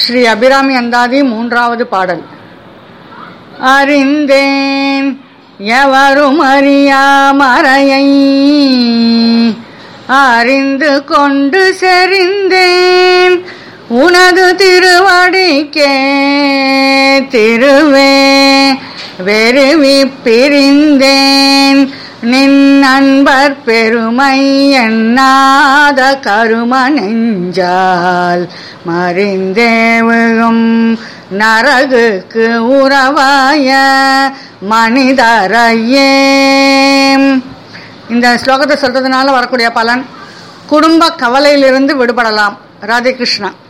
ஸ்ரீ அபிராமி அந்தாதி மூன்றாவது பாடல் அறிந்தேன் எவரும் அறியா மறையை அறிந்து கொண்டு செறிந்தேன் உனது திருவடிக்கே திருவே வெறுவி பிரிந்தேன் நின் அன்பர் பெருமை எண்ணாத கரும நெஞ்சால் மறிந்தேவும் நரகுக்கு உறவாய மனிதரையே இந்த ஸ்லோகத்தை சொல்றதுனால வரக்கூடிய பலன் குடும்ப கவலையிலிருந்து விடுபடலாம் ராதே கிருஷ்ணா